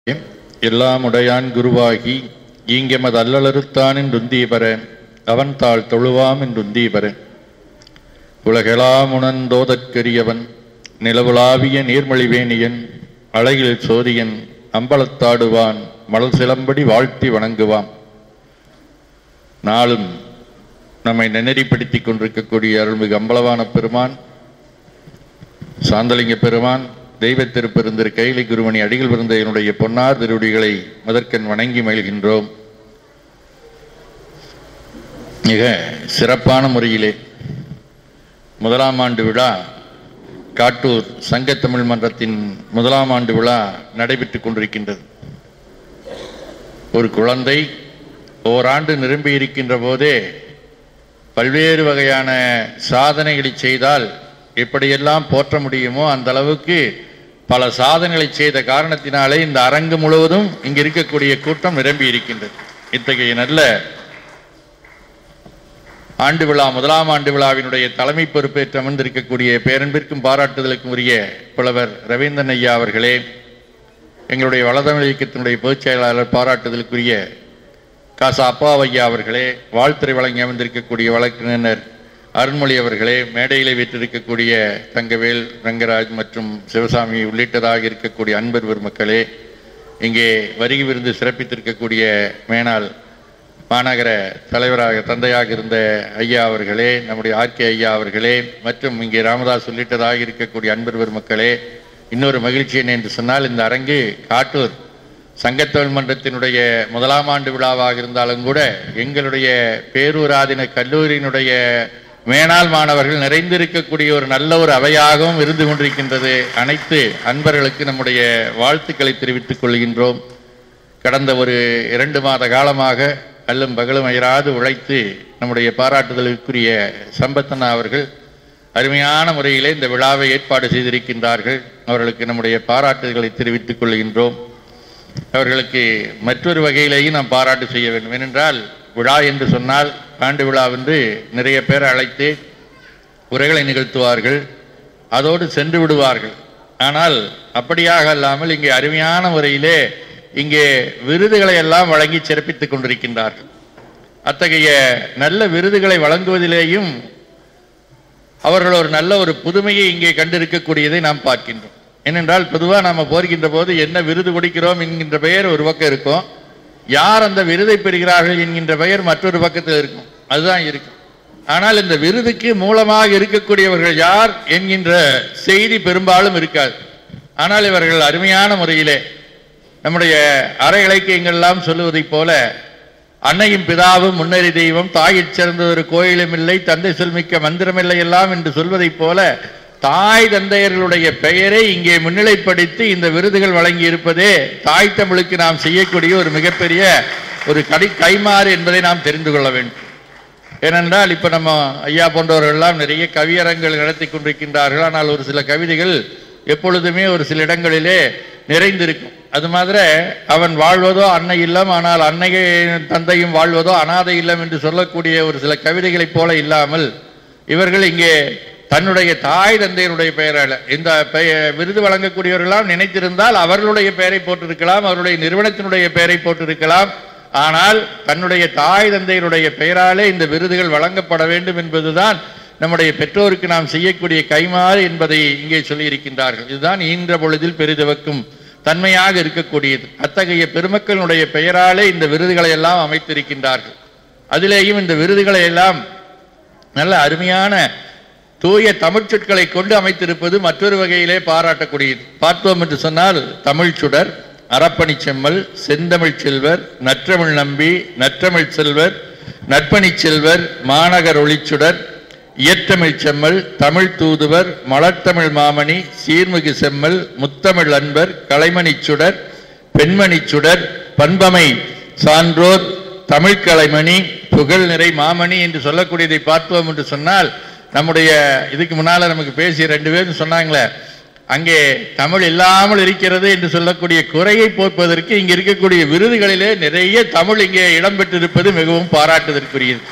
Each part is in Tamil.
எல்லாம் உடையான் குருவாகி ஈங்கெமது அல்லலறுத்தான் என்றுந்தீபர அவன் தாள் தொழுவாம் என்றுந்தீபர உலகெலாம் உணர்ந்தோதற்கரியவன் நிலவுலாவிய நீர்மொழிவேணியன் அழகில் சோதியன் அம்பலத்தாடுவான் மலர் சிலம்படி வாழ்த்தி வணங்குவான் நாளும் நம்மை நெனறிப்படுத்திக் கொண்டிருக்கக்கூடிய அருள்மிகு அம்பலவான பெருமான் சாந்தலிங்க பெருமான் தெய்வ திருப்பெருந்திரு கைலி குருமணி அடிகள் விருந்த என்னுடைய பொன்னார் திருவடிகளை முதற்கண் வணங்கி மகிழ்கின்றோம் மிக சிறப்பான முறையிலே முதலாம் ஆண்டு விழா காட்டூர் சங்கத்தமிழ் மன்றத்தின் முதலாம் ஆண்டு விழா நடைபெற்றுக் கொண்டிருக்கின்றது ஒரு குழந்தை ஓராண்டு நிரம்பி இருக்கின்ற போதே பல்வேறு வகையான சாதனைகளை செய்தால் எப்படியெல்லாம் போற்ற முடியுமோ அந்த அளவுக்கு பல சாதனைகளை செய்த காரணத்தினாலே இந்த அரங்கு முழுவதும் இங்கு இருக்கக்கூடிய கூட்டம் நிரம்பி இருக்கின்றது இத்தகைய நல்ல ஆண்டு விழா முதலாம் ஆண்டு விழாவினுடைய தலைமை பொறுப்பேற்று அமர்ந்திருக்கக்கூடிய பேரன்பிற்கும் பாராட்டுதலுக்கும் உரிய புலவர் ரவீந்திரன் ஐயா அவர்களே எங்களுடைய வளதமிழ் இயக்கத்தினுடைய பொதுச் செயலாளர் பாராட்டுதலுக்குரிய காசா அப்பாவையா அவர்களே வாழ்த்துறை வழங்கி அமர்ந்திருக்கக்கூடிய வழக்கறிஞர் அருண்மொழி அவர்களே மேடையிலே வீற்றிருக்கக்கூடிய தங்கவேல் ரங்கராஜ் மற்றும் சிவசாமி உள்ளிட்டதாக இருக்கக்கூடிய அன்பர் பெருமக்களே இங்கே வருகை விருந்து சிறப்பித்திருக்கக்கூடிய மேனாள் மாநகர தலைவராக தந்தையாக இருந்த ஐயா அவர்களே நம்முடைய ஆர்கே ஐயா அவர்களே மற்றும் இங்கே ராமதாஸ் உள்ளிட்டதாக இருக்கக்கூடிய அன்பர் பெருமக்களே இன்னொரு மகிழ்ச்சி என்ன என்று சொன்னால் இந்த அரங்கு காட்டூர் சங்கத்தமிழ் மன்றத்தினுடைய முதலாம் ஆண்டு விழாவாக இருந்தாலும் கூட எங்களுடைய பேரூராதின கல்லூரியினுடைய மேனாள் மாணவர்கள் நிறைந்திருக்கக்கூடிய ஒரு நல்ல ஒரு அவையாகவும் இருந்து கொண்டிருக்கின்றது அனைத்து அன்பர்களுக்கு நம்முடைய வாழ்த்துக்களை தெரிவித்துக் கொள்கின்றோம் கடந்த ஒரு இரண்டு மாத காலமாக அல்லும் பகலும் அயராது உழைத்து நம்முடைய பாராட்டுதலுக்குரிய சம்பத்தனா அவர்கள் அருமையான முறையிலே இந்த விழாவை ஏற்பாடு செய்திருக்கின்றார்கள் அவர்களுக்கு நம்முடைய பாராட்டுதல்களை தெரிவித்துக் கொள்கின்றோம் அவர்களுக்கு மற்றொரு வகையிலேயும் நாம் பாராட்டு செய்ய வேண்டும் ஏனென்றால் விழா என்று சொன்னால் ஆண்டு விழா என்று நிறைய பேர் அழைத்து உரைகளை நிகழ்த்துவார்கள் அதோடு சென்று விடுவார்கள் ஆனால் அப்படியாக அல்லாமல் இங்கே அருமையான முறையிலே இங்கே விருதுகளை எல்லாம் வழங்கி சிறப்பித்துக் கொண்டிருக்கின்றார்கள் அத்தகைய நல்ல விருதுகளை வழங்குவதிலேயும் அவர்கள் ஒரு நல்ல ஒரு புதுமையை இங்கே கண்டிருக்கக்கூடியதை நாம் பார்க்கின்றோம் ஏனென்றால் பொதுவாக நாம் போர்கின்ற போது என்ன விருது கொடுக்கிறோம் என்கின்ற பெயர் ஒரு பக்கம் இருக்கும் யார் அந்த விருதை பெறுகிறார்கள் என்கின்ற பெயர் மற்றொரு பக்கத்தில் இருக்கும் அதுதான் இருக்கும் ஆனால் இந்த விருதுக்கு மூலமாக இருக்கக்கூடியவர்கள் யார் என்கின்ற செய்தி பெரும்பாலும் இருக்காது ஆனால் இவர்கள் அருமையான முறையிலே நம்முடைய அரை இலக்கியங்கள்லாம் சொல்லுவதைப் போல அன்னையும் பிதாவும் முன்னறி தெய்வம் தாயிற் சிறந்த ஒரு கோயிலும் இல்லை தந்தை சொல்மிக்க மந்திரமில்லை எல்லாம் என்று சொல்வதைப் போல தாய் தந்தையர்களுடைய பெயரை இங்கே முன்னிலைப்படுத்தி இந்த விருதுகள் வழங்கி இருப்பதே தாய் தமிழுக்கு நாம் செய்யக்கூடிய ஒரு மிகப்பெரிய ஒரு கடி கைமாறு என்பதை நாம் தெரிந்து கொள்ள வேண்டும் ஏனென்றால் இப்ப நம்ம ஐயா போன்றவர்கள் எல்லாம் நிறைய கவியரங்கள் நடத்தி கொண்டிருக்கின்றார்கள் ஆனால் ஒரு சில கவிதைகள் எப்பொழுதுமே ஒரு சில இடங்களிலே நிறைந்திருக்கும் அது மாதிரி அவன் வாழ்வதோ அன்னை இல்லம் ஆனால் அன்னையை தந்தையும் வாழ்வதோ அனாதை இல்லம் என்று சொல்லக்கூடிய ஒரு சில கவிதைகளைப் போல இல்லாமல் இவர்கள் இங்கே தன்னுடைய தாய் தந்தையருடைய பெயரால் இந்த பெய விருது வழங்கக்கூடியவர்களாம் நினைத்திருந்தால் அவர்களுடைய பெயரை போட்டிருக்கலாம் அவருடைய நிறுவனத்தினுடைய பெயரை போட்டிருக்கலாம் ஆனால் தன்னுடைய தாய் தந்தையருடைய பெயராலே இந்த விருதுகள் வழங்கப்பட வேண்டும் என்பதுதான் நம்முடைய பெற்றோருக்கு நாம் செய்யக்கூடிய கைமாறு என்பதை இங்கே சொல்லியிருக்கின்றார்கள் இதுதான் ஈன்ற பொழுதில் பெரிதவக்கும் தன்மையாக இருக்கக்கூடியது அத்தகைய பெருமக்களுடைய பெயராலே இந்த விருதுகளை எல்லாம் அமைத்திருக்கின்றார்கள் அதிலேயும் இந்த விருதுகளை எல்லாம் நல்ல அருமையான தூய தமிழ் சொற்களை கொண்டு அமைத்திருப்பது மற்றொரு வகையிலே பாராட்டக்கூடியது பார்த்தோம் என்று சொன்னால் தமிழ் சுடர் அறப்பணி செம்மல் செந்தமிழ் செல்வர் நற்றமிழ் நம்பி நற்றமிழ் செல்வர் நற்பணி செல்வர் மாநகர் ஒளிச்சுடர் இயற்றமிழ் செம்மல் தமிழ் தூதுவர் மலர்த்தமிழ் மாமணி சீர்மிகு செம்மல் முத்தமிழ் அன்பர் கலைமணி சுடர் பெண்மணி சுடர் பண்பமை சான்றோர் தமிழ் கலைமணி புகழ் நிறை மாமணி என்று சொல்லக்கூடியதை பார்த்தோம் என்று சொன்னால் நம்முடைய இதுக்கு முன்னால நமக்கு பேசிய ரெண்டு பேரும் சொன்னாங்களே அங்கே தமிழ் இல்லாமல் இருக்கிறது என்று சொல்லக்கூடிய குறையை போக்குவதற்கு இங்கே இருக்கக்கூடிய விருதுகளிலே நிறைய தமிழ் இங்கே இடம்பெற்றிருப்பது மிகவும் பாராட்டுதற்குரியது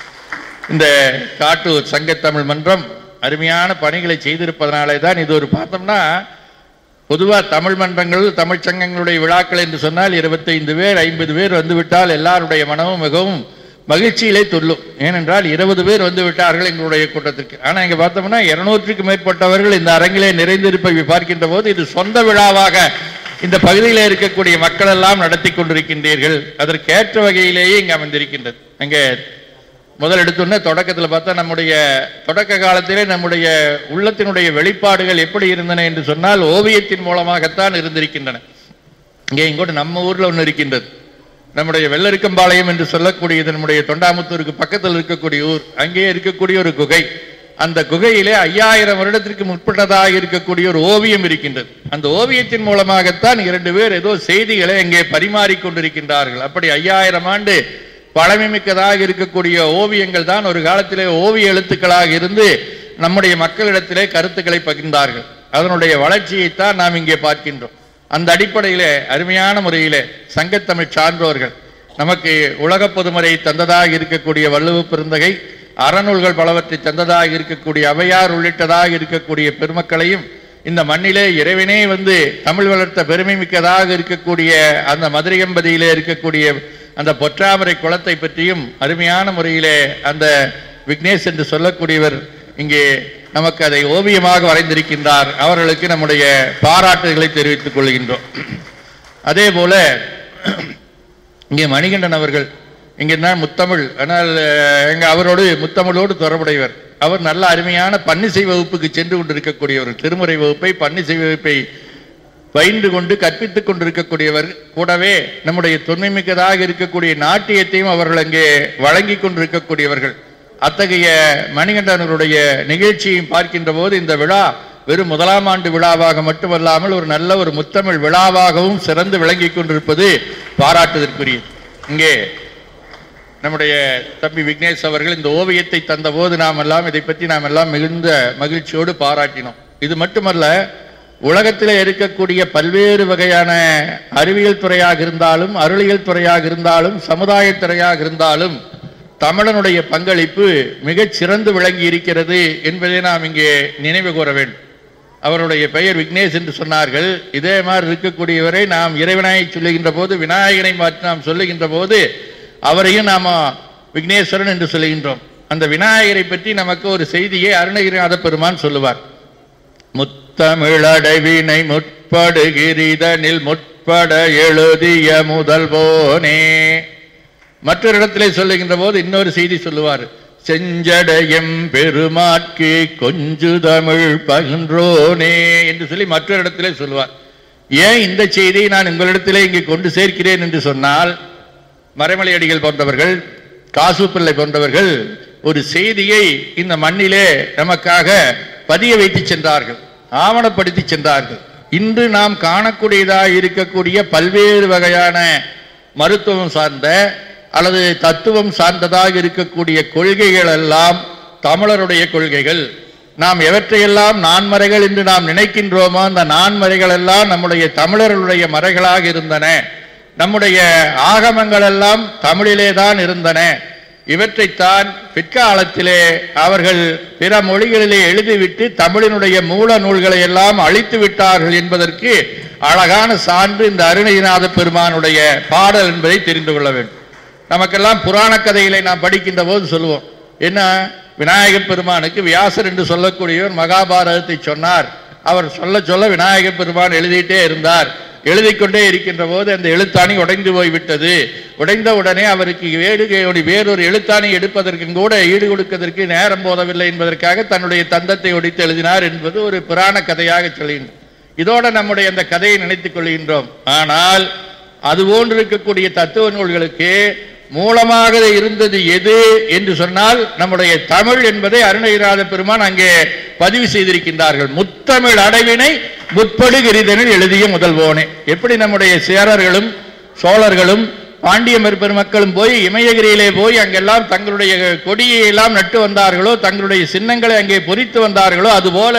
இந்த காட்டூர் சங்கத்தமிழ் மன்றம் அருமையான பணிகளை செய்திருப்பதனாலே தான் இது ஒரு பார்த்தோம்னா பொதுவா தமிழ் மன்றங்கள் தமிழ் சங்கங்களுடைய விழாக்கள் என்று சொன்னால் இருபத்தைந்து பேர் ஐம்பது பேர் வந்துவிட்டால் எல்லாருடைய மனமும் மிகவும் மகிழ்ச்சியிலே துள்ளும் ஏனென்றால் இருபது பேர் வந்து விட்டார்கள் எங்களுடைய கூட்டத்திற்கு ஆனா இங்க பார்த்தோம்னா இருநூற்றுக்கு மேற்பட்டவர்கள் இந்த அரங்கிலே நிறைந்திருப்பை பார்க்கின்ற போது இது சொந்த விழாவாக இந்த பகுதியில் இருக்கக்கூடிய மக்கள் எல்லாம் நடத்தி கொண்டிருக்கின்றீர்கள் அதற்கேற்ற வகையிலேயே இங்கு அமைந்திருக்கின்றது அங்கே முதல் எடுத்தோன்னே தொடக்கத்தில் பார்த்தா நம்முடைய தொடக்க காலத்திலே நம்முடைய உள்ளத்தினுடைய வெளிப்பாடுகள் எப்படி இருந்தன என்று சொன்னால் ஓவியத்தின் மூலமாகத்தான் இருந்திருக்கின்றன இங்கே இங்கோட்டு நம்ம ஊர்ல ஒன்று இருக்கின்றது நம்முடைய வெள்ளரிக்கம்பாளையம் என்று சொல்லக்கூடியது நம்முடைய தொண்டாமுத்தூருக்கு பக்கத்தில் இருக்கக்கூடிய ஊர் அங்கே இருக்கக்கூடிய ஒரு குகை அந்த குகையிலே ஐயாயிரம் வருடத்திற்கு முற்பட்டதாக இருக்கக்கூடிய ஒரு ஓவியம் இருக்கின்றது அந்த ஓவியத்தின் மூலமாகத்தான் இரண்டு பேர் ஏதோ செய்திகளை அங்கே பரிமாறிக் கொண்டிருக்கின்றார்கள் அப்படி ஐயாயிரம் ஆண்டு பழமைமிக்கதாக இருக்கக்கூடிய ஓவியங்கள் தான் ஒரு காலத்திலே ஓவிய எழுத்துக்களாக இருந்து நம்முடைய மக்களிடத்திலே கருத்துக்களை பகிர்ந்தார்கள் அதனுடைய வளர்ச்சியைத்தான் நாம் இங்கே பார்க்கின்றோம் அந்த அடிப்படையிலே அருமையான முறையிலே சங்கத்தமிழ் சான்றோர்கள் நமக்கு உலக பொதுமறை தந்ததாக இருக்கக்கூடிய வள்ளுவ பெருந்தகை அறநூல்கள் பலவற்றை தந்ததாக இருக்கக்கூடிய அவையார் உள்ளிட்டதாக இருக்கக்கூடிய பெருமக்களையும் இந்த மண்ணிலே இறைவனே வந்து தமிழ் வளர்த்த பெருமை மிக்கதாக இருக்கக்கூடிய அந்த மதுரையம்பதியிலே இருக்கக்கூடிய அந்த பொற்றாமரை குளத்தை பற்றியும் அருமையான முறையிலே அந்த விக்னேஷ் என்று சொல்லக்கூடியவர் இங்கே நமக்கு அதை ஓவியமாக வரைந்திருக்கின்றார் அவர்களுக்கு நம்முடைய பாராட்டுகளை தெரிவித்துக் கொள்கின்றோம் அதே போல இங்கே மணிகண்டன் அவர்கள் இங்கே தான் முத்தமிழ் ஆனால் அஹ், எங்க அவரோடு முத்தமிழோடு தொடர்புடையவர் அவர் நல்ல அருமையான பன்னிசை வகுப்புக்கு சென்று கொண்டிருக்கக்கூடியவர் திருமுறை வகுப்பை பன்னிசை வகுப்பை பயின்று கொண்டு கற்பித்துக் கொண்டிருக்கக்கூடியவர் கூடவே நம்முடைய தொன்மைமிக்கதாக இருக்கக்கூடிய நாட்டியத்தையும் அவர்கள் அங்கே வழங்கி கொண்டிருக்கக்கூடியவர்கள் அத்தகைய மணிகண்டனுடைய நிகழ்ச்சியையும் பார்க்கின்ற போது இந்த விழா வெறும் முதலாம் ஆண்டு விழாவாக மட்டுமல்லாமல் ஒரு நல்ல ஒரு முத்தமிழ் விழாவாகவும் சிறந்து விளங்கிக் கொண்டிருப்பது பாராட்டுதற்குரியது இங்கே நம்முடைய தம்பி விக்னேஷ் அவர்கள் இந்த ஓவியத்தை தந்தபோது நாம் எல்லாம் இதை பற்றி நாம் எல்லாம் மிகுந்த மகிழ்ச்சியோடு பாராட்டினோம் இது மட்டுமல்ல உலகத்தில் இருக்கக்கூடிய பல்வேறு வகையான அறிவியல் துறையாக இருந்தாலும் அருளியல் துறையாக இருந்தாலும் சமுதாயத் துறையாக இருந்தாலும் தமிழனுடைய பங்களிப்பு மிகச் சிறந்து விளங்கி இருக்கிறது என்பதை நாம் இங்கே நினைவு கூற வேண்டும் அவருடைய பெயர் விக்னேஷ் என்று சொன்னார்கள் இதே மாதிரி இருக்கக்கூடியவரை நாம் இறைவனாய் சொல்லுகின்ற போது விநாயகனை மாற்றி நாம் சொல்லுகின்ற போது அவரையும் நாம விக்னேஸ்வரன் என்று சொல்லுகின்றோம் அந்த விநாயகரை பற்றி நமக்கு ஒரு செய்தியை அருணகிரிநாத பெருமான் சொல்லுவார் முத்தமிழடைவினை முற்படுகிரிதனில் முற்பட எழுதிய முதல்வோனே மற்றொரு இடத்திலே சொல்லுகின்ற போது இன்னொரு செய்தி சொல்லுவார் செஞ்சடையம் பெருமாட்கு கொஞ்சு தமிழ் பகின்றோனே என்று சொல்லி மற்றொரு இடத்திலே சொல்லுவார் ஏன் இந்த செய்தியை நான் உங்களிடத்திலே இங்கே கொண்டு சேர்க்கிறேன் என்று சொன்னால் மறைமலை அடிகள் போன்றவர்கள் காசு பிள்ளை போன்றவர்கள் ஒரு செய்தியை இந்த மண்ணிலே நமக்காக பதிய வைத்து சென்றார்கள் ஆவணப்படுத்தி சென்றார்கள் இன்று நாம் காணக்கூடியதாக இருக்கக்கூடிய பல்வேறு வகையான மருத்துவம் சார்ந்த அல்லது தத்துவம் சார்ந்ததாக இருக்கக்கூடிய கொள்கைகள் எல்லாம் தமிழருடைய கொள்கைகள் நாம் எவற்றையெல்லாம் நான்மறைகள் என்று நாம் நினைக்கின்றோமோ அந்த நான்மறைகள் எல்லாம் நம்முடைய தமிழர்களுடைய மறைகளாக இருந்தன நம்முடைய ஆகமங்கள் எல்லாம் தமிழிலே தான் இருந்தன இவற்றைத்தான் பிற்காலத்திலே அவர்கள் பிற மொழிகளிலே எழுதிவிட்டு தமிழினுடைய மூல நூல்களை எல்லாம் அழித்து விட்டார்கள் என்பதற்கு அழகான சான்று இந்த அருணகிரிநாத பெருமானுடைய பாடல் என்பதை தெரிந்து கொள்ள வேண்டும் நமக்கெல்லாம் புராண கதைகளை நாம் படிக்கின்ற போது சொல்லுவோம் என்ன விநாயகப் பெருமானுக்கு வியாசர் என்று சொல்லக்கூடியவர் மகாபாரதத்தை சொன்னார் அவர் சொல்ல சொல்ல விநாயகப் பெருமான் எழுதிட்டே இருந்தார் எழுதிக் கொண்டே இருக்கின்ற போது அந்த எழுத்தாணி உடைந்து போய்விட்டது உடைந்த உடனே அவருக்கு வேடுகையோடு வேறொரு எழுத்தாணி எடுப்பதற்கும் கூட ஈடு கொடுப்பதற்கு நேரம் போதவில்லை என்பதற்காக தன்னுடைய தந்தத்தை ஒடித்து எழுதினார் என்பது ஒரு புராண கதையாக சொல்கின்றோம் இதோட நம்முடைய அந்த கதையை நினைத்துக் கொள்கின்றோம் ஆனால் அது போன்று இருக்கக்கூடிய தத்துவ நூல்களுக்கு மூலமாக இருந்தது எது என்று சொன்னால் நம்முடைய தமிழ் என்பதை அருணகிரிநாத பெருமான் அங்கே பதிவு செய்திருக்கின்றார்கள் முத்தமிழ் அடைவினை முற்படுகிரிதனில் எழுதிய முதல்வோனே எப்படி நம்முடைய சேரர்களும் சோழர்களும் பாண்டிய பெருமக்களும் போய் இமயகிரியிலே போய் அங்கெல்லாம் தங்களுடைய கொடியை எல்லாம் நட்டு வந்தார்களோ தங்களுடைய சின்னங்களை அங்கே பொறித்து வந்தார்களோ அதுபோல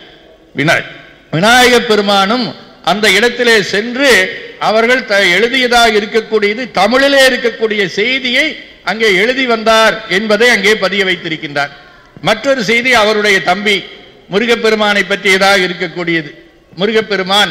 விநாய விநாயகப் பெருமானும் அந்த இடத்திலே சென்று அவர்கள் த- எழுதியதாக இருக்கக்கூடியது தமிழிலே இருக்கக்கூடிய செய்தியை அங்கே எழுதி வந்தார் என்பதை அங்கே பதிய வைத்திருக்கின்றார் மற்றொரு செய்தி அவருடைய தம்பி முருகப்பெருமானை பற்றியதாக இருக்கக்கூடியது முருகப்பெருமான்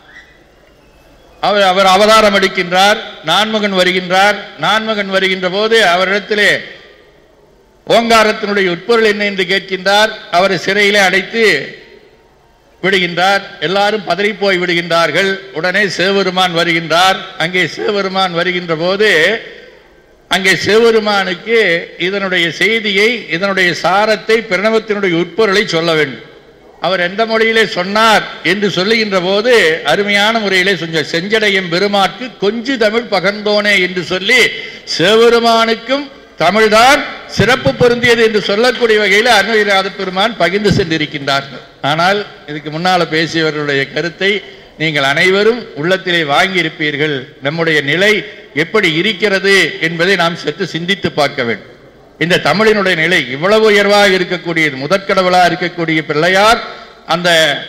அவர் அவர் அவதாரம் எடுக்கின்றார் நான்மகன் வருகின்றார் நான்மகன் வருகின்ற போது அவரிடத்திலே ஓங்காரத்தினுடைய உட்பொருள் என்ன என்று கேட்கின்றார் அவரை சிறையிலே அடைத்து விடுகின்றார் எல்லாரும் பதறி போய் விடுகின்றார்கள் உடனே சிவபெருமான் வருகின்றார் அங்கே சிவபெருமான் வருகின்ற போது அங்கே சிவபெருமானுக்கு இதனுடைய செய்தியை இதனுடைய சாரத்தை பிரணவத்தினுடைய உட்பொருளை சொல்ல வேண்டும் அவர் எந்த மொழியிலே சொன்னார் என்று சொல்லுகின்ற போது அருமையான முறையிலே சொன்ன செஞ்சடையும் பெருமாற்கு கொஞ்சு தமிழ் பகர்ந்தோனே என்று சொல்லி சிவபெருமானுக்கும் தமிழ்தான் சிறப்பு பொருந்தியது என்று சொல்லக்கூடிய வகையில் அருணகிரிநாத பெருமான் பகிர்ந்து சென்றிருக்கின்றார்கள் ஆனால் இதுக்கு முன்னால பேசியவர்களுடைய கருத்தை நீங்கள் அனைவரும் உள்ளத்திலே வாங்கி இருப்பீர்கள் நம்முடைய நிலை எப்படி இருக்கிறது என்பதை நாம் சற்று சிந்தித்து பார்க்க வேண்டும் இந்த தமிழினுடைய நிலை இவ்வளவு உயர்வாக இருக்கக்கூடியது முதற்கடவுளாக இருக்கக்கூடிய பிள்ளையார் அந்த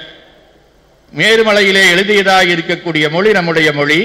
மேருமலையிலே எழுதியதாக இருக்கக்கூடிய மொழி நம்முடைய மொழி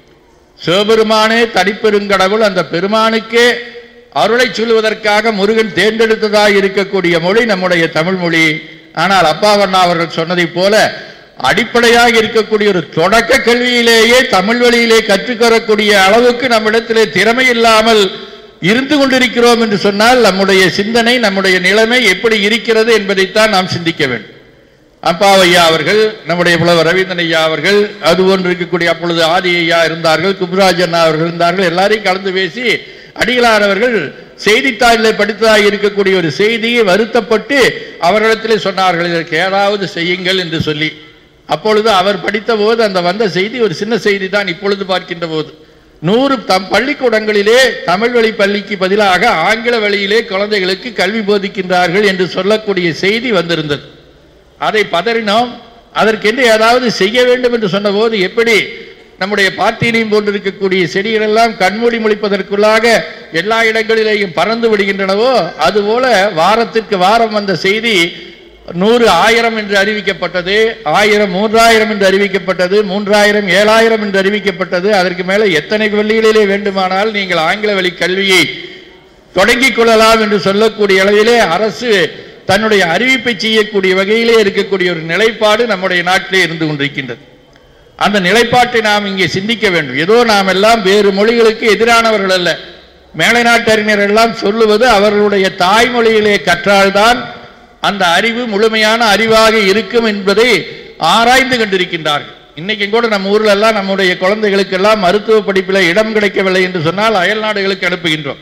சிவபெருமானே தனிப்பெருங்கடவுள் அந்த பெருமானுக்கே அருளை சொல்வதற்காக முருகன் தேர்ந்தெடுத்ததாக இருக்கக்கூடிய மொழி நம்முடைய தமிழ் மொழி ஆனால் அப்பாவண்ணா அவர்கள் சொன்னதைப் போல அடிப்படையாக இருக்கக்கூடிய ஒரு தொடக்க கல்வியிலேயே தமிழ் வழியிலே கற்றுக்கொள்ளக்கூடிய அளவுக்கு நம்மிடத்திலே திறமை இல்லாமல் இருந்து கொண்டிருக்கிறோம் என்று சொன்னால் நம்முடைய சிந்தனை நம்முடைய நிலைமை எப்படி இருக்கிறது என்பதைத்தான் நாம் சிந்திக்க வேண்டும் அப்பாவையா அவர்கள் நம்முடைய புலவர் ரவீந்திரன் ஐயா அவர்கள் அது போன்று இருக்கக்கூடிய அப்பொழுது ஆதி ஐயா இருந்தார்கள் குப்ராஜ் அண்ணா அவர்கள் இருந்தார்கள் எல்லாரையும் கலந்து பேசி அடிகளார் அவர்கள் செய்தித்தாளிலே படித்ததாக இருக்கக்கூடிய ஒரு செய்தியை வருத்தப்பட்டு அவர்களிடத்திலே சொன்னார்கள் இதற்கு ஏதாவது செய்யுங்கள் என்று சொல்லி அப்பொழுது அவர் படித்த போது அந்த வந்த செய்தி ஒரு சின்ன செய்தி தான் இப்பொழுது பார்க்கின்ற போது நூறு தம் பள்ளிக்கூடங்களிலே தமிழ் வழி பள்ளிக்கு பதிலாக ஆங்கில வழியிலே குழந்தைகளுக்கு கல்வி போதிக்கின்றார்கள் என்று சொல்லக்கூடிய செய்தி வந்திருந்தது அதை பதறினோம் அதற்கென்று ஏதாவது செய்ய வேண்டும் என்று சொன்னபோது எப்படி நம்முடைய பார்த்தீனியம் போன்றிருக்கக்கூடிய செடிகள் எல்லாம் கண்மூடி முழிப்பதற்குள்ளாக எல்லா இடங்களிலேயும் பறந்து விடுகின்றனவோ அதுபோல வாரத்திற்கு வாரம் வந்த செய்தி நூறு ஆயிரம் என்று அறிவிக்கப்பட்டது ஆயிரம் மூன்றாயிரம் என்று அறிவிக்கப்பட்டது மூன்றாயிரம் ஏழாயிரம் என்று அறிவிக்கப்பட்டது அதற்கு மேலே எத்தனை பள்ளிகளிலே வேண்டுமானால் நீங்கள் ஆங்கில வழி கல்வியை தொடங்கிக் கொள்ளலாம் என்று சொல்லக்கூடிய அளவிலே அரசு தன்னுடைய அறிவிப்பை செய்யக்கூடிய வகையிலே இருக்கக்கூடிய ஒரு நிலைப்பாடு நம்முடைய நாட்டிலே இருந்து கொண்டிருக்கின்றது அந்த நிலைப்பாட்டை நாம் இங்கே சிந்திக்க வேண்டும் ஏதோ நாம் எல்லாம் வேறு மொழிகளுக்கு எதிரானவர்கள் அல்ல மேலை நாட்டு அறிஞர் எல்லாம் சொல்லுவது அவர்களுடைய தாய்மொழியிலே கற்றால்தான் அந்த அறிவு முழுமையான அறிவாக இருக்கும் என்பதை ஆராய்ந்து கண்டிருக்கின்றார்கள் இன்னைக்கு கூட நம்ம ஊர்ல எல்லாம் நம்முடைய குழந்தைகளுக்கெல்லாம் மருத்துவ படிப்பில் இடம் கிடைக்கவில்லை என்று சொன்னால் அயல் நாடுகளுக்கு அனுப்புகின்றோம்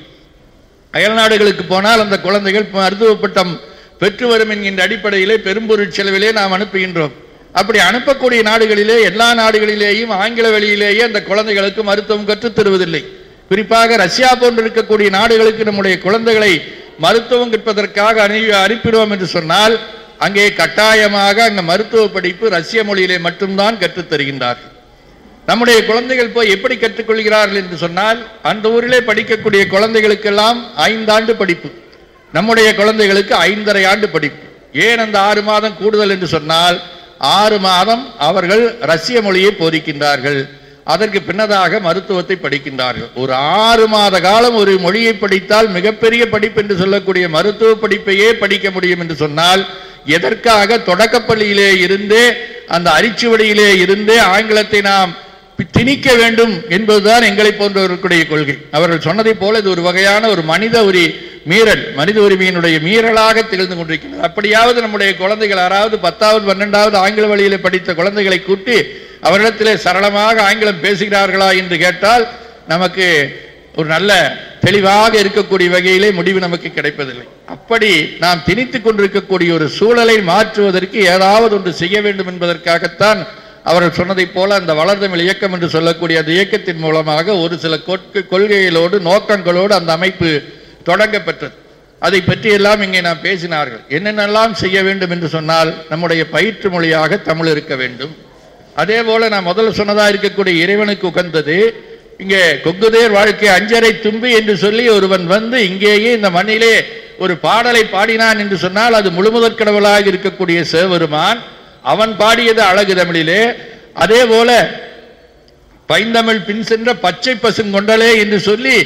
அயல் நாடுகளுக்கு போனால் அந்த குழந்தைகள் மருத்துவ பட்டம் பெற்று வரும் என்கின்ற அடிப்படையிலே பெரும்பொருள் செலவிலே நாம் அனுப்புகின்றோம் அப்படி அனுப்பக்கூடிய நாடுகளிலே எல்லா நாடுகளிலேயும் ஆங்கில வழியிலேயே அந்த குழந்தைகளுக்கு மருத்துவம் கற்றுத் தருவதில்லை குறிப்பாக ரஷ்யா போன்று இருக்கக்கூடிய நாடுகளுக்கு நம்முடைய குழந்தைகளை மருத்துவம் கற்பதற்காக அனு அனுப்பிடுவோம் என்று சொன்னால் அங்கே கட்டாயமாக அங்க மருத்துவ படிப்பு ரஷ்ய மொழியிலே மட்டும்தான் கற்றுத் தருகின்றார்கள் நம்முடைய குழந்தைகள் போய் எப்படி கற்றுக்கொள்கிறார்கள் என்று சொன்னால் அந்த ஊரிலே படிக்கக்கூடிய குழந்தைகளுக்கெல்லாம் ஐந்தாண்டு படிப்பு நம்முடைய குழந்தைகளுக்கு ஐந்தரை ஆண்டு படிப்பு ஏன் அந்த ஆறு மாதம் கூடுதல் என்று சொன்னால் ஆறு மாதம் அவர்கள் ரஷ்ய மொழியை போதிக்கின்றார்கள் அதற்கு பின்னதாக மருத்துவத்தை படிக்கின்றார்கள் ஒரு ஆறு மாத காலம் ஒரு மொழியை படித்தால் மிகப்பெரிய படிப்பு என்று சொல்லக்கூடிய மருத்துவ படிப்பையே படிக்க முடியும் என்று சொன்னால் எதற்காக தொடக்கப்பள்ளியிலே இருந்தே அந்த அரிச்சுவடியிலே இருந்தே ஆங்கிலத்தை நாம் பி- திணிக்க வேண்டும் என்பதுதான் எங்களை போன்றவர்களுடைய கொள்கை அவர்கள் சொன்னதைப் போல இது ஒரு வகையான ஒரு மனித உரி மீறல் மனித உரிமையினுடைய மீறலாக திகழ்ந்து கொண்டிருக்கிறது அப்படியாவது நம்முடைய குழந்தைகள் யாராவது பத்தாவது பன்னெண்டாவது ஆங்கில வழியிலே படித்த குழந்தைகளை கூட்டி அவரிடத்திலே சரளமாக ஆங்கிலம் பேசுகிறார்களா என்று கேட்டால் நமக்கு ஒரு நல்ல தெளிவாக இருக்கக்கூடிய வகையிலே முடிவு நமக்கு கிடைப்பதில்லை அப்படி நாம் திணித்துக் கொண்டிருக்கக்கூடிய ஒரு சூழலை மாற்றுவதற்கு ஏதாவது ஒன்று செய்ய வேண்டும் என்பதற்காகத்தான் அவர்கள் சொன்னதைப் போல அந்த வளர்தமிழ் இயக்கம் என்று சொல்லக்கூடிய அந்த இயக்கத்தின் மூலமாக ஒரு சில கொட்கு- கொள்கைகளோடு நோக்கங்களோடு அந்த அமைப்பு தொடங்கப்பெற்றது அதை பற்றியெல்லாம் இங்கே நாம் பேசினார்கள் என்னென்னலாம் செய்ய வேண்டும் என்று சொன்னால் நம்முடைய பயிற்று மொழியாக தமிழ் இருக்க வேண்டும் அதே போல நான் முதல்ல சொன்னதா இருக்கக்கூடிய இறைவனுக்கு உகந்தது இங்கே கொங்குதேர் வாழ்க்கை அஞ்சரை தும்பி என்று சொல்லி ஒருவன் வந்து இங்கேயே இந்த மண்ணிலே ஒரு பாடலை பாடினான் என்று சொன்னால் அது முழுமுதற் கடவுளாக இருக்கக்கூடிய சிவபெருமான் அவன் பாடியது அழகு தமிழிலே அதே போல பைந்தமிழ் பின் சென்ற பச்சை பசுங்கொண்டலே என்று சொல்லி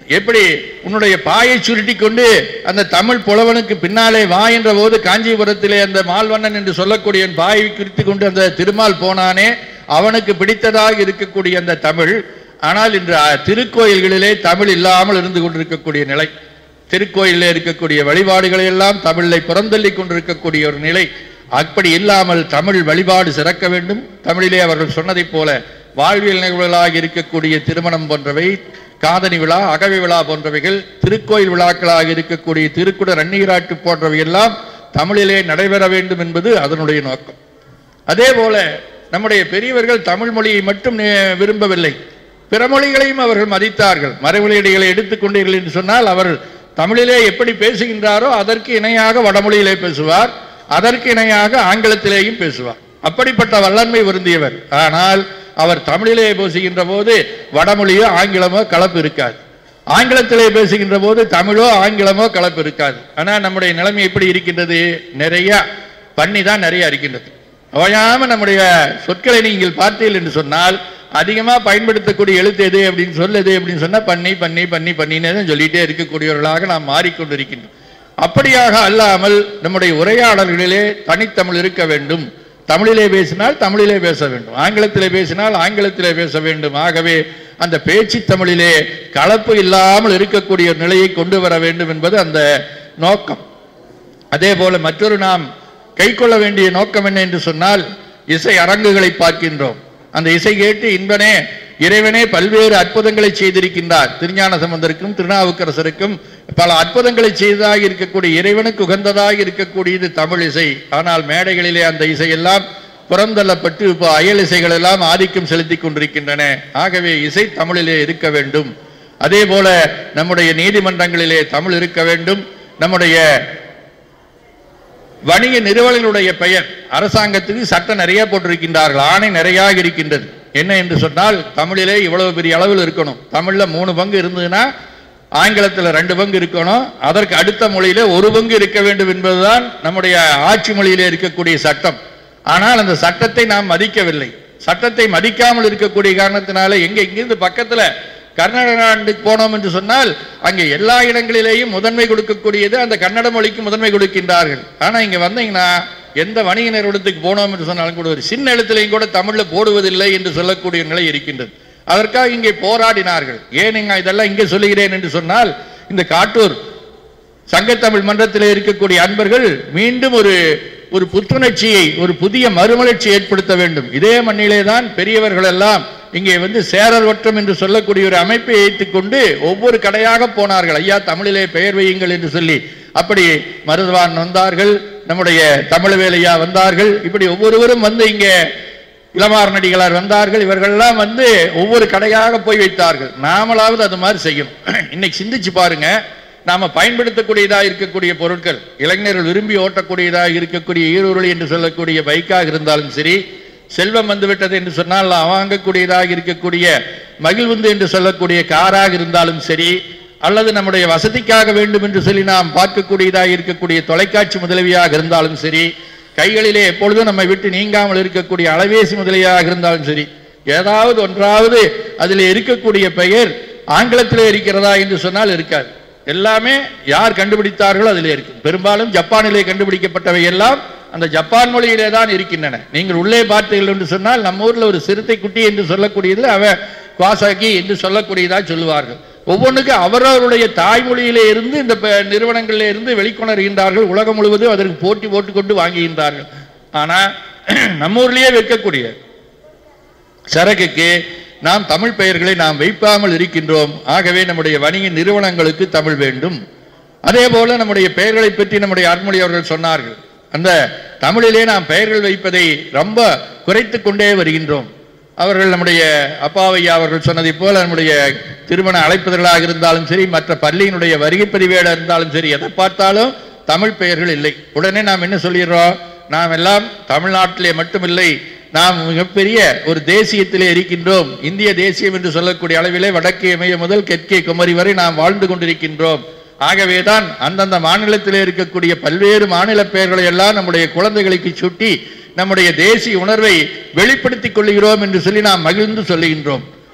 எப்படி உன்னுடைய பாயை சுருட்டி கொண்டு அந்த தமிழ் புலவனுக்கு பின்னாலே வா என்ற போது காஞ்சிபுரத்திலே அந்த மால்வண்ணன் என்று சொல்லக்கூடிய பாயை குறித்து கொண்டு அந்த திருமால் போனானே அவனுக்கு பிடித்ததாக இருக்கக்கூடிய அந்த தமிழ் ஆனால் இன்று அஹ், திருக்கோயில்களிலே தமிழ் இல்லாமல் இருந்து கொண்டிருக்கக்கூடிய நிலை திருக்கோயிலில் இருக்கக்கூடிய வழிபாடுகளை எல்லாம் தமிழை புறந்தள்ளி கொண்டிருக்கக்கூடிய ஒரு நிலை அப்படி இல்லாமல் தமிழ் வழிபாடு சிறக்க வேண்டும் தமிழிலே அவர்கள் சொன்னதைப் போல வாழ்வியல் நிகழ்வுகளாக இருக்கக்கூடிய திருமணம் போன்றவை காதணி விழா அகவை விழா போன்றவைகள் திருக்கோயில் விழாக்களாக இருக்கக்கூடிய திருக்குட ரன்னீராட்டு போன்றவை எல்லாம் தமிழிலே நடைபெற வேண்டும் என்பது அதனுடைய நோக்கம் அதே போல நம்முடைய பெரியவர்கள் தமிழ் மொழியை மட்டும் நே- விரும்பவில்லை பிற மொழிகளையும் அவர்கள் மதித்தார்கள் மறைமொழியடிகளை எடுத்துக்கொண்டீர்கள் என்று சொன்னால் அவர் தமிழிலே எப்படி பேசுகின்றாரோ அதற்கு இணையாக வடமொழியிலே பேசுவார் அதற்கு இணையாக ஆங்கிலத்திலேயும் பேசுவார் அப்படிப்பட்ட வல்லன்மை வருந்தியவர் ஆனால் அவர் தமிழிலே பேசுகின்ற போது வடமொழியோ ஆங்கிலமோ கலப்பு இருக்காது ஆங்கிலத்திலே பேசுகின்ற போது தமிழோ ஆங்கிலமோ கலப்பு இருக்காது ஆனால் நம்முடைய நிலைமை எப்படி இருக்கின்றது நிறைய பண்ணி தான் நிறைய இருக்கின்றது ஓயாம நம்முடைய சொற்களை நீங்கள் பார்த்தீர்கள் என்று சொன்னால் அதிகமா பயன்படுத்தக்கூடிய எழுத்து எது அப்படின்னு சொல்ல எது அப்படின்னு சொன்னா பண்ணி பண்ணி பண்ணி பண்ணினே தான் சொல்லிட்டே இருக்கக்கூடியவர்களாக நாம் மாறிக்கொண்டிருக்கின்றோம் அப்படியாக அல்லாமல் நம்முடைய உரையாடல்களிலே தனித்தமிழ் இருக்க வேண்டும் தமிழிலே பேசினால் தமிழிலே பேச வேண்டும் ஆங்கிலத்திலே பேசினால் ஆங்கிலத்திலே பேச வேண்டும் ஆகவே அந்த பேச்சு தமிழிலே கலப்பு இல்லாமல் இருக்கக்கூடிய ஒரு நிலையை கொண்டு வர வேண்டும் என்பது அந்த நோக்கம் அதே போல மற்றொரு நாம் கை கொள்ள வேண்டிய நோக்கம் என்ன என்று சொன்னால் இசை அரங்குகளை பார்க்கின்றோம் அந்த இசை கேட்டு இன்பனே இறைவனே பல்வேறு அற்புதங்களை செய்திருக்கின்றார் திருஞான சம்பந்தருக்கும் திருநாவுக்கரசருக்கும் பல அற்புதங்களை செய்ததாக இருக்கக்கூடிய இறைவனுக்கு உகந்ததாக இருக்கக்கூடியது தமிழ் இசை ஆனால் மேடைகளிலே அந்த இசையெல்லாம் புறந்தள்ளப்பட்டு இப்போ அயல் இசைகள் எல்லாம் ஆதிக்கம் செலுத்திக் கொண்டிருக்கின்றன ஆகவே இசை தமிழிலே இருக்க வேண்டும் அதே போல நம்முடைய நீதிமன்றங்களிலே தமிழ் இருக்க வேண்டும் நம்முடைய வணிக நிறுவனங்களுடைய பெயர் அரசாங்கத்துக்கு சட்டம் நிறைய போட்டிருக்கின்றார்கள் ஆணை நிறைய இருக்கின்றது என்ன என்று சொன்னால் தமிழிலே இவ்வளவு பெரிய அளவில் இருக்கணும் தமிழ்ல மூணு பங்கு இருந்ததுன்னா ஆங்கிலத்தில் ரெண்டு பங்கு இருக்கணும் அதற்கு அடுத்த மொழியிலே ஒரு பங்கு இருக்க வேண்டும் என்பதுதான் நம்முடைய ஆட்சி மொழியிலே இருக்கக்கூடிய சட்டம் ஆனால் அந்த சட்டத்தை நாம் மதிக்கவில்லை சட்டத்தை மதிக்காமல் இருக்கக்கூடிய காரணத்தினால எங்க இங்கிருந்து பக்கத்துல கர்நாடகாண்டுக்கு போனோம் என்று சொன்னால் அங்கே எல்லா இடங்களிலேயும் முதன்மை கொடுக்கக்கூடியது அந்த கன்னட மொழிக்கு முதன்மை கொடுக்கின்றார்கள் ஆனா இங்க வந்தீங்கன்னா எந்த வணிக நிறுவனத்துக்கு போனோம் என்று சொன்னாலும் கூட ஒரு சின்ன எழுத்துலையும் கூட தமிழ்ல போடுவதில்லை என்று சொல்லக்கூடிய நிலை இருக்கின்றது அதற்காக இங்கே போராடினார்கள் ஏன் இங்க இதெல்லாம் இங்கே சொல்லுகிறேன் என்று சொன்னால் இந்த காட்டூர் சங்கத்தமிழ் மன்றத்தில் இருக்கக்கூடிய அன்பர்கள் மீண்டும் ஒரு ஒரு புத்துணர்ச்சியை ஒரு புதிய மறுமலர்ச்சி ஏற்படுத்த வேண்டும் இதே மண்ணிலே தான் பெரியவர்கள் எல்லாம் இங்கே வந்து சேரர் வட்டம் என்று சொல்லக்கூடிய ஒரு அமைப்பை வைத்துக் கொண்டு ஒவ்வொரு கடையாக போனார்கள் ஐயா தமிழிலே பெயர் வையுங்கள் என்று சொல்லி அப்படி மருதுவான் வந்தார்கள் நம்முடைய தமிழ்வேலையா வந்தார்கள் இப்படி ஒவ்வொருவரும் வந்து இங்கே இளமாறனடிகளார் வந்தார்கள் இவர்கள்லாம் வந்து ஒவ்வொரு கடையாக போய் வைத்தார்கள் நாமளாவது அது மாதிரி செய்யணும் இன்னைக்கு சிந்திச்சு பாருங்க நாம பயன்படுத்தக்கூடியதா இருக்கக்கூடிய பொருட்கள் இளைஞர்கள் விரும்பி ஓட்டக்கூடியதாக இருக்கக்கூடிய ஈரூரலி என்று சொல்லக்கூடிய பைக்காக இருந்தாலும் சரி செல்வம் வந்துவிட்டது என்று சொன்னால் நாம் வாங்கக்கூடியதாக இருக்கக்கூடிய மகிழ்வுந்து என்று சொல்லக்கூடிய காராக இருந்தாலும் சரி அல்லது நம்முடைய வசதிக்காக வேண்டும் என்று சொல்லி நாம் பார்க்கக்கூடியதாக இருக்கக்கூடிய தொலைக்காட்சி முதலவியாக இருந்தாலும் சரி கைகளிலே எப்பொழுதும் நம்மை விட்டு நீங்காமல் இருக்கக்கூடிய அலைபேசி முதலியாக இருந்தாலும் சரி ஏதாவது ஒன்றாவது அதில் இருக்கக்கூடிய பெயர் ஆங்கிலத்திலே இருக்கிறதா என்று சொன்னால் இருக்காது எல்லாமே யார் கண்டுபிடித்தார்களோ அதிலே இருக்கு பெரும்பாலும் ஜப்பானிலே கண்டுபிடிக்கப்பட்டவை எல்லாம் அந்த ஜப்பான் மொழியிலே தான் இருக்கின்றன நீங்கள் உள்ளே பார்த்தீர்கள் என்று சொன்னால் நம்ம ஊர்ல ஒரு சிறுத்தை குட்டி என்று சொல்லக்கூடியதில் அவ குவாசாக்கி என்று சொல்லக்கூடியதா சொல்லுவார்கள் ஒவ்வொன்றுக்கு அவரவருடைய தாய்மொழியிலே இருந்து இந்த ப- நிறுவனங்களிலே இருந்து வெளிக்கொணர்கின்றார்கள் உலகம் முழுவதும் அதற்கு போட்டி போட்டுக்கொண்டு வாங்குகின்றார்கள் ஆனா நம்ம ஊர்லயே விற்கக்கூடிய சரக்குக்கு நாம் தமிழ் பெயர்களை நாம் வைப்பாமல் இருக்கின்றோம் ஆகவே நம்முடைய வணிக நிறுவனங்களுக்கு தமிழ் வேண்டும் அதே போல நம்முடைய பெயர்களை பற்றி நம்முடைய அருள்மொழி அவர்கள் சொன்னார்கள் அந்த தமிழிலே நாம் பெயர்கள் வைப்பதை ரொம்ப குறைத்து கொண்டே வருகின்றோம் அவர்கள் நம்முடைய அப்பாவையா அவர்கள் சொன்னதைப் போல நம்முடைய திருமண அழைப்பதர்களாக இருந்தாலும் சரி மற்ற பள்ளியினுடைய வருகை பதிவேடாக இருந்தாலும் சரி எதை பார்த்தாலும் தமிழ் பெயர்கள் இல்லை உடனே நாம் என்ன சொல்லிடுறோம் நாம் எல்லாம் தமிழ்நாட்டிலே மட்டுமில்லை நாம் மிகப்பெரிய ஒரு தேசியத்திலே இருக்கின்றோம் இந்திய தேசியம் என்று சொல்லக்கூடிய அளவிலே வடக்கே இமய முதல் தெற்கே குமரி வரை நாம் வாழ்ந்து கொண்டிருக்கின்றோம் ஆகவேதான் அந்தந்த மாநிலத்திலே இருக்கக்கூடிய பல்வேறு மாநில பெயர்களை எல்லாம் நம்முடைய குழந்தைகளுக்கு சுட்டி நம்முடைய தேசிய உணர்வை வெளிப்படுத்திக் கொள்கிறோம் என்று சொல்லி நாம் மகிழ்ந்து சொல்லுகின்றோம்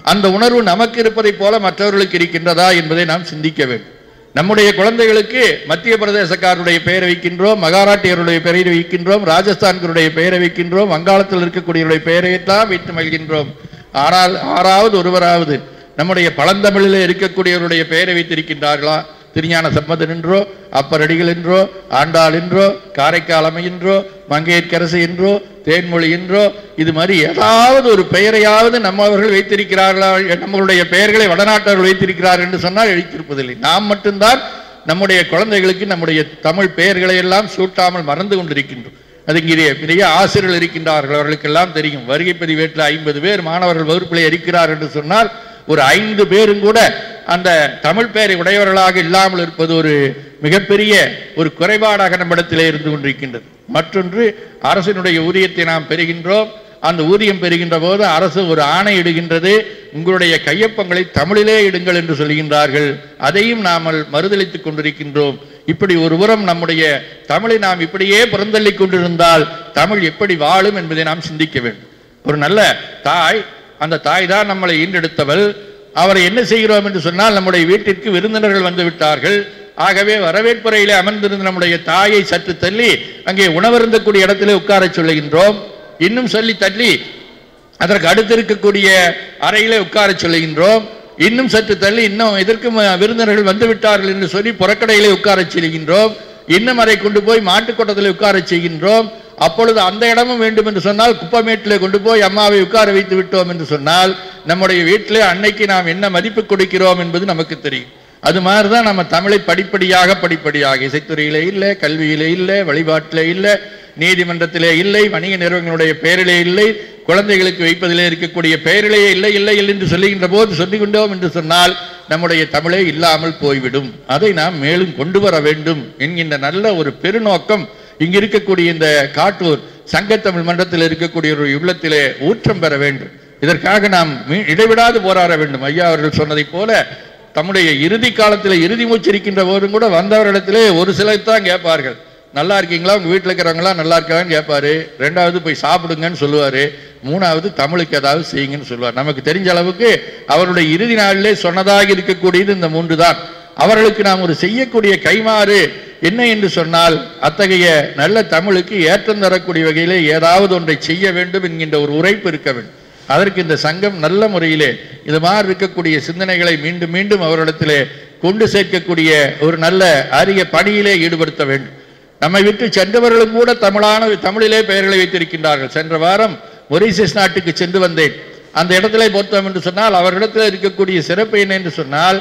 அந்த உணர்வு நமக்கு இருப்பதைப் போல மற்றவர்களுக்கு இருக்கின்றதா என்பதை நாம் சிந்திக்க வேண்டும் நம்முடைய குழந்தைகளுக்கு மத்திய பிரதேசக்காரருடைய பெயரை வைக்கின்றோம் மகாராட்டியருடைய பெயரை வைக்கின்றோம் ராஜஸ்தான்களுடைய பெயரை வைக்கின்றோம் வங்காளத்தில் இருக்கக்கூடியவருடைய பெயரையெல்லாம் வைத்து மகிழ்கின்றோம் ஆனால் ஆறாவது ஒருவராவது நம்முடைய பழந்தமிழிலே இருக்கக்கூடியவருடைய பெயரை வைத்திருக்கின்றார்களா திருஞான சம்பந்தன் என்றோ அப்பரடிகள் என்றோ ஆண்டாள் என்றோ காரைக்கால் அமையின்றோ மங்கையர்க்கரசு என்றோ தேன்மொழி என்றோ இது மாதிரி ஏதாவது ஒரு பெயரையாவது நம்மவர்கள் வைத்திருக்கிறார்களா நம்மளுடைய பெயர்களை வடநாட்டவர்கள் வைத்திருக்கிறார்கள் என்று சொன்னால் எழுத்திருப்பதில்லை நாம் மட்டும்தான் நம்முடைய குழந்தைகளுக்கு நம்முடைய தமிழ் பெயர்களை எல்லாம் சூட்டாமல் மறந்து கொண்டிருக்கின்றோம் அது இங்கே பெரிய ஆசிரியர்கள் இருக்கின்றார்கள் அவர்களுக்கெல்லாம் தெரியும் வருகை பதிவேட்டில் ஐம்பது பேர் மாணவர்கள் வகுப்பிலே இருக்கிறார் என்று சொன்னால் ஒரு ஐந்து பேரும் கூட அந்த தமிழ் பெயரை உடையவர்களாக இல்லாமல் இருப்பது ஒரு மிகப்பெரிய ஒரு குறைபாடாக நம்மிடத்திலே இருந்து கொண்டிருக்கின்றது மற்றொன்று அரசினுடைய ஊதியத்தை நாம் பெறுகின்றோம் அந்த ஊதியம் பெறுகின்ற போது அரசு ஒரு ஆணை இடுகின்றது உங்களுடைய கையொப்பங்களை தமிழிலே இடுங்கள் என்று சொல்கின்றார்கள் அதையும் நாமல் மறுதளித்துக் கொண்டிருக்கின்றோம் இப்படி ஒரு புறம் நம்முடைய தமிழை நாம் இப்படியே புறந்தள்ளிக் கொண்டிருந்தால் தமிழ் எப்படி வாழும் என்பதை நாம் சிந்திக்க வேண்டும் ஒரு நல்ல தாய் அந்த தாய் தான் நம்மளை ஈண்டெடுத்தவள் அவரை என்ன செய்கிறோம் என்று சொன்னால் நம்முடைய வீட்டிற்கு விருந்தினர்கள் வந்து விட்டார்கள் ஆகவே வரவேற்புறையிலே அமர்ந்திருந்த நம்முடைய தாயை சற்று தள்ளி அங்கே உணவருந்தக்கூடிய இடத்திலே உட்காரச் சொல்லுகின்றோம் இன்னும் சொல்லி தள்ளி அதற்கு அடுத்து இருக்கக்கூடிய அறையிலே உட்காரச் சொல்லுகின்றோம் இன்னும் சற்று தள்ளி இன்னும் எதற்கும் விருந்தினர்கள் வந்து விட்டார்கள் என்று சொல்லி புறக்கடையிலே உட்காரச் செய்கின்றோம் இன்னும் அதை கொண்டு போய் மாட்டுக்கோட்டத்தில் உட்காரச் செய்கின்றோம் அப்பொழுது அந்த இடமும் வேண்டும் என்று சொன்னால் குப்பமேட்டிலே கொண்டு போய் அம்மாவை உட்கார வைத்து விட்டோம் என்று சொன்னால் நம்முடைய வீட்டிலே அன்னைக்கு நாம் என்ன மதிப்பு கொடுக்கிறோம் என்பது நமக்கு தெரியும் அது மாதிரி தான் நம்ம தமிழை படிப்படியாக படிப்படியாக இசைத்துறையிலே இல்லை கல்வியிலே இல்லை வழிபாட்டிலே இல்லை நீதிமன்றத்திலே இல்லை வணிக நிறுவனங்களுடைய பெயரிலே இல்லை குழந்தைகளுக்கு வைப்பதிலே இருக்கக்கூடிய பெயரிலே இல்லை இல்லை இல்லை என்று சொல்லுகின்ற போது சொல்லிக் கொண்டோம் என்று சொன்னால் நம்முடைய தமிழே இல்லாமல் போய்விடும் அதை நாம் மேலும் கொண்டு வர வேண்டும் என்கின்ற நல்ல ஒரு பெருநோக்கம் இங்கு இருக்கக்கூடிய இந்த காட்டூர் சங்கத்தமிழ் மன்றத்தில் இருக்கக்கூடிய ஒரு உள்ளத்திலே ஊற்றம் பெற வேண்டும் இதற்காக நாம் மீ- இடைவிடாது போராட வேண்டும் ஐயா அவர்கள் சொன்னதைப் போல தம்முடைய இறுதி காலத்தில் இறுதி மூச்சு இருக்கின்ற போதும் கூட வந்தவரிடத்திலே ஒரு சிலர் தான் கேட்பார்கள் நல்லா இருக்கீங்களா உங்க வீட்டில் இருக்கிறவங்களாம் நல்லா இருக்காங்கன்னு கேட்பாரு ரெண்டாவது போய் சாப்பிடுங்கன்னு சொல்லுவாரு மூணாவது தமிழுக்கு ஏதாவது செய்யுங்கன்னு சொல்லுவார் நமக்கு தெரிஞ்ச அளவுக்கு அவருடைய இறுதி நாளிலே சொன்னதாக இருக்கக்கூடியது இந்த மூன்று தான் அவர்களுக்கு நாம் ஒரு செய்யக்கூடிய கைமாறு என்ன என்று சொன்னால் அத்தகைய நல்ல தமிழுக்கு ஏற்றம் தரக்கூடிய வகையிலே ஏதாவது ஒன்றை செய்ய வேண்டும் என்கின்ற ஒரு உரைப்பு இருக்க வேண்டும் அதற்கு இந்த சங்கம் நல்ல முறையிலே இது மாதிரி இருக்கக்கூடிய சிந்தனைகளை மீண்டும் மீண்டும் அவரிடத்திலே கொண்டு சேர்க்கக்கூடிய ஒரு நல்ல அரிய பணியிலே ஈடுபடுத்த வேண்டும் நம்மை விட்டு சென்றவர்களும் கூட தமிழான தமிழிலே பெயர்களை வைத்திருக்கின்றார்கள் சென்ற வாரம் மொரீசியஸ் நாட்டுக்கு சென்று வந்தேன் அந்த இடத்திலே பொறுத்தோம் என்று சொன்னால் அவர்களிடத்தில் இருக்கக்கூடிய சிறப்பு என்ன என்று சொன்னால்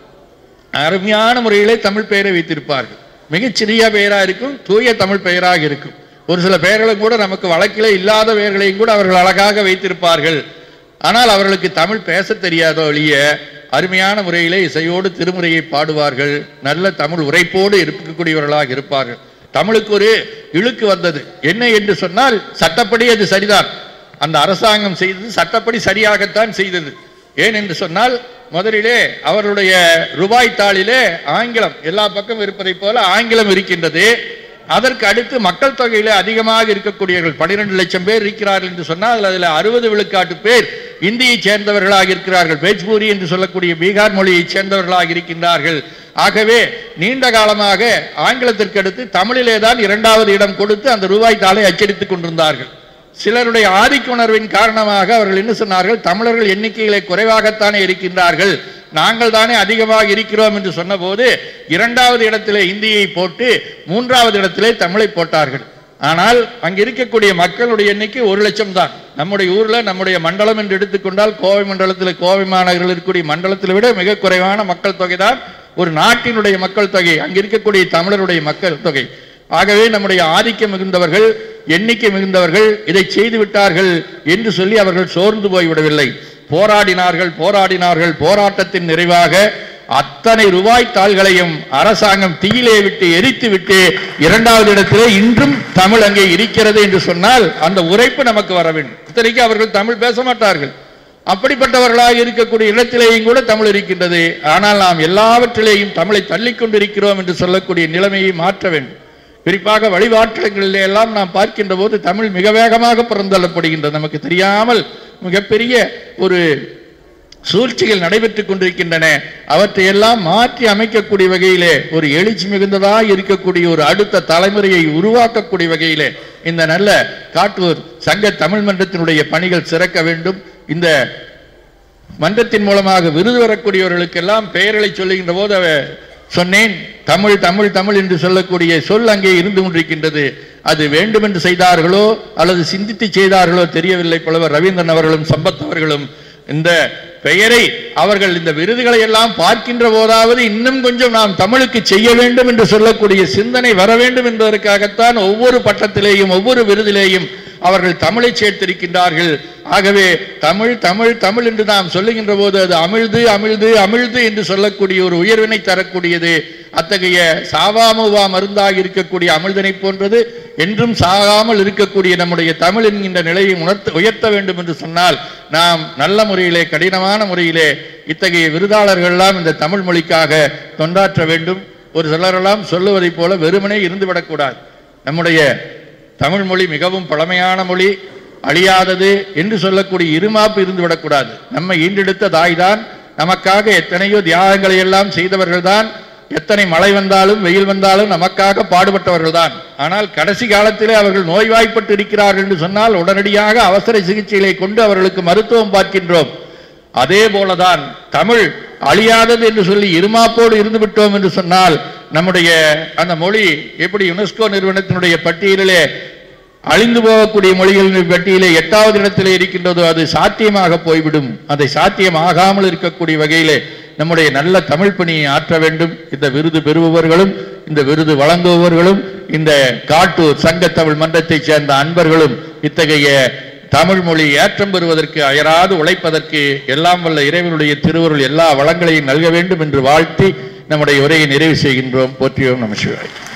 அருமையான முறையிலே தமிழ் பெயரை வைத்திருப்பார்கள் மிகச்சிறிய பெயரா இருக்கும் தூய தமிழ் பெயராக இருக்கும் ஒரு சில பெயர்களும் கூட நமக்கு வழக்கிலே இல்லாத பெயர்களையும் கூட அவர்கள் அழகாக வைத்திருப்பார்கள் ஆனால் அவர்களுக்கு தமிழ் பேச தெரியாத ஒழிய அருமையான முறையிலே இசையோடு திருமுறையை பாடுவார்கள் நல்ல தமிழ் உரைப்போடு இருக்கக்கூடியவர்களாக இருப்பார்கள் தமிழுக்கு ஒரு இழுக்கு வந்தது என்ன என்று சொன்னால் சட்டப்படி அது சரிதான் அந்த அரசாங்கம் செய்தது சட்டப்படி சரியாகத்தான் செய்தது ஏன் என்று சொன்னால் முதலிலே அவருடைய ரூபாய் தாளிலே ஆங்கிலம் எல்லா பக்கம் இருப்பதைப் போல ஆங்கிலம் இருக்கின்றது அதற்கு அடுத்து மக்கள் தொகையிலே அதிகமாக இருக்கக்கூடியவர்கள் பன்னிரெண்டு லட்சம் பேர் இருக்கிறார்கள் என்று சொன்னால் அதில் அறுபது விழுக்காட்டு பேர் இந்தியைச் சேர்ந்தவர்களாக இருக்கிறார்கள் பேஜ்பூரி என்று சொல்லக்கூடிய பீகார் மொழியைச் சேர்ந்தவர்களாக இருக்கின்றார்கள் ஆகவே நீண்ட காலமாக ஆங்கிலத்திற்கு அடுத்து தமிழிலே தான் இரண்டாவது இடம் கொடுத்து அந்த ரூபாய் தாளை அச்சடித்துக் கொண்டிருந்தார்கள் சிலருடைய ஆதிக்க உணர்வின் காரணமாக அவர்கள் என்ன சொன்னார்கள் தமிழர்கள் எண்ணிக்கையிலே குறைவாகத்தானே இருக்கின்றார்கள் நாங்கள் தானே அதிகமாக இருக்கிறோம் என்று சொன்னபோது இரண்டாவது இடத்திலே இந்தியை போட்டு மூன்றாவது இடத்திலே தமிழை போட்டார்கள் ஆனால் அங்க இருக்கக்கூடிய மக்களுடைய எண்ணிக்கை ஒரு லட்சம் தான் நம்முடைய ஊர்ல நம்முடைய மண்டலம் என்று எடுத்துக்கொண்டால் கோவை மண்டலத்தில் கோவை மாநகரில் இருக்கக்கூடிய மண்டலத்தை விட மிக குறைவான மக்கள் தொகை தான் ஒரு நாட்டினுடைய மக்கள் தொகை அங்க இருக்கக்கூடிய தமிழருடைய மக்கள் தொகை ஆகவே நம்முடைய ஆதிக்கம் மிகுந்தவர்கள் எண்ணிக்கை மிகுந்தவர்கள் இதை செய்து விட்டார்கள் என்று சொல்லி அவர்கள் சோர்ந்து போய்விடவில்லை போராடினார்கள் போராடினார்கள் போராட்டத்தின் நிறைவாக அத்தனை ரூபாய் தாள்களையும் அரசாங்கம் தீயிலே விட்டு எரித்து விட்டு இரண்டாவது இடத்திலே இன்றும் தமிழ் அங்கே இருக்கிறது என்று சொன்னால் அந்த உரைப்பு நமக்கு வர வேண்டும் இத்தனைக்கு அவர்கள் தமிழ் பேச மாட்டார்கள் அப்படிப்பட்டவர்களாக இருக்கக்கூடிய இடத்திலேயும் கூட தமிழ் இருக்கின்றது ஆனால் நாம் எல்லாவற்றிலேயும் தமிழை தள்ளிக் கொண்டிருக்கிறோம் என்று சொல்லக்கூடிய நிலைமையை மாற்ற வேண்டும் குறிப்பாக வழிபாட்டங்களிலே எல்லாம் நாம் பார்க்கின்ற போது தமிழ் மிக வேகமாக பிறந்தள்ளப்படுகின்றது நமக்கு தெரியாமல் மிகப்பெரிய ஒரு சூழ்ச்சிகள் நடைபெற்றுக் கொண்டிருக்கின்றன அவற்றை எல்லாம் மாற்றி அமைக்கக்கூடிய வகையிலே ஒரு எழுச்சி மிகுந்ததாக இருக்கக்கூடிய ஒரு அடுத்த தலைமுறையை உருவாக்கக்கூடிய வகையிலே இந்த நல்ல காட்டூர் சங்க தமிழ் மன்றத்தினுடைய பணிகள் சிறக்க வேண்டும் இந்த மன்றத்தின் மூலமாக விருது வரக்கூடியவர்களுக்கெல்லாம் பெயர்களை சொல்லுகின்ற போது அவ சொன்னேன் தமிழ் தமிழ் தமிழ் என்று சொல்லக்கூடிய சொல் அங்கே இருந்து கொண்டிருக்கின்றது அது வேண்டும் என்று செய்தார்களோ அல்லது சிந்தித்து செய்தார்களோ தெரியவில்லை புலவர் ரவீந்திரன் அவர்களும் சம்பத் அவர்களும் இந்த பெயரை அவர்கள் இந்த விருதுகளை எல்லாம் பார்க்கின்ற போதாவது இன்னும் கொஞ்சம் நாம் தமிழுக்கு செய்ய வேண்டும் என்று சொல்லக்கூடிய சிந்தனை வர வேண்டும் என்பதற்காகத்தான் ஒவ்வொரு பட்டத்திலேயும் ஒவ்வொரு விருதிலேயும் அவர்கள் தமிழை சேர்த்திருக்கின்றார்கள் ஆகவே தமிழ் தமிழ் தமிழ் என்று நாம் சொல்லுகின்ற போது அது அமிழ்து அமிழ்து அமிழ்து என்று சொல்லக்கூடிய ஒரு உயர்வினை தரக்கூடியது அத்தகைய சாவாமுவா மருந்தாக இருக்கக்கூடிய அமிழ்தனை போன்றது என்றும் சாகாமல் இருக்கக்கூடிய நம்முடைய தமிழ் என்கின்ற நிலையை உணர்த்த உயர்த்த வேண்டும் என்று சொன்னால் நாம் நல்ல முறையிலே கடினமான முறையிலே இத்தகைய விருதாளர்கள்லாம் இந்த தமிழ் மொழிக்காக தொண்டாற்ற வேண்டும் ஒரு சிலரெல்லாம் சொல்லுவதைப் போல வெறுமனே இருந்துவிடக்கூடாது நம்முடைய தமிழ் மொழி மிகவும் பழமையான மொழி அழியாதது என்று சொல்லக்கூடிய இருமாப்பு இருந்து விடக்கூடாது நம்ம ஈண்டெடுத்த தாய்தான் நமக்காக எத்தனையோ தியாகங்களை எல்லாம் செய்தவர்கள்தான் எத்தனை மழை வந்தாலும் வெயில் வந்தாலும் நமக்காக பாடுபட்டவர்கள்தான் ஆனால் கடைசி காலத்திலே அவர்கள் நோய்வாய்ப்பட்டு இருக்கிறார்கள் என்று சொன்னால் உடனடியாக அவசர சிகிச்சைகளை கொண்டு அவர்களுக்கு மருத்துவம் பார்க்கின்றோம் அதே போலதான் தமிழ் அழியாதது என்று சொல்லி இருமாப்போடு இருந்து விட்டோம் என்று சொன்னால் நம்முடைய அந்த மொழி எப்படி யுனெஸ்கோ நிறுவனத்தினுடைய பட்டியலிலே அழிந்து போகக்கூடிய மொழிகளின் பட்டியலே எட்டாவது இடத்திலே இருக்கின்றதோ அது சாத்தியமாக போய்விடும் அதை சாத்தியமாகாமல் இருக்கக்கூடிய வகையிலே நம்முடைய நல்ல தமிழ் பணியை ஆற்ற வேண்டும் இந்த விருது பெறுபவர்களும் இந்த விருது வழங்குபவர்களும் இந்த காட்டூர் சங்க தமிழ் மன்றத்தைச் சேர்ந்த அன்பர்களும் இத்தகைய தமிழ் மொழி ஏற்றம் பெறுவதற்கு அயராது உழைப்பதற்கு எல்லாம் வல்ல இறைவனுடைய திருவருள் எல்லா வளங்களையும் நல்க வேண்டும் என்று வாழ்த்தி நம்முடைய உரையை நிறைவு செய்கின்றோம் போற்றியோம் நம சிவாய்